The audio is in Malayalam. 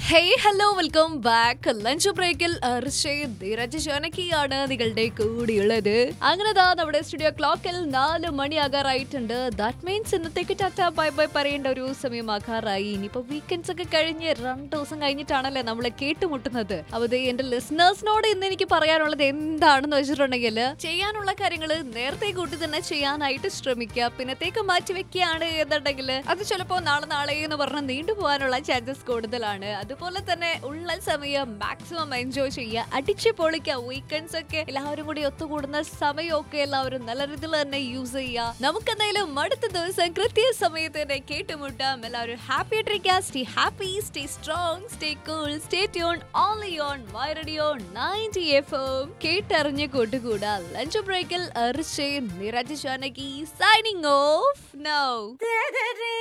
hey hello welcome back lunch ബ്രേക്കിൽ ധീരജ് ജാനകിയാണ് നിങ്ങളുടെ കൂടിയുള്ളത് അങ്ങനെ ദാ നമ്മുടെ സ്റ്റുഡിയോ ക്ലോക്കിൽ നാല് മണിയാകാറായിട്ടുണ്ട് ദാറ്റ് മീൻസ് ഇന്നത്തേക്ക് ടാറ്റ ബൈ ബൈ പറയേണ്ട ഒരു സമയമാകാറായി ഇനിയിപ്പോ വീക്കെൻഡ്സ് ഒക്കെ കഴിഞ്ഞ് രണ്ട് ദിവസം കഴിഞ്ഞിട്ടാണല്ലേ നമ്മളെ കേട്ടുമുട്ടുന്നത് അപ്പൊ ദേ എന്റെ ലിസണേഴ്സിനോട് ഇന്ന് എനിക്ക് പറയാനുള്ളത് എന്താണെന്ന് വെച്ചിട്ടുണ്ടെങ്കിൽ ചെയ്യാനുള്ള കാര്യങ്ങൾ നേരത്തെ കൂട്ടി തന്നെ ചെയ്യാനായിട്ട് ശ്രമിക്കുക പിന്നത്തേക്ക് മാറ്റി വെക്കുകയാണ് എന്നുണ്ടെങ്കിൽ അത് ചിലപ്പോ നാളെ നാളെ എന്ന് പറഞ്ഞ് നീണ്ടുപോകാനുള്ള ചാൻസസ് കൂടുതലാണ് അതുപോലെ തന്നെ ഉള്ള സമയം മാക്സിമം എൻജോയ് ചെയ്യുക അടിച്ചു പൊളിക്കുക വീക്കെൻഡ്സ് ഒക്കെ എല്ലാവരും കൂടി ഒത്തുകൂടുന്ന സമയമൊക്കെ എല്ലാവരും നല്ല രീതിയിൽ തന്നെ യൂസ് ചെയ്യുക നമുക്ക് എന്തായാലും അടുത്ത ദിവസം കൃത്യ സമയത്ത് തന്നെ കേട്ടുമുട്ടാം എല്ലാവരും ഹാപ്പി ആയിട്ടിരിക്കുക stay happy stay strong stay cool stay tune only on my radio ninety F M കേട്ടറിഞ്ഞ് കൂട്ടുകൂടാ ലഞ്ച് ബ്രേക്കിൽ അർച്ചേ Niraj Janaki signing off now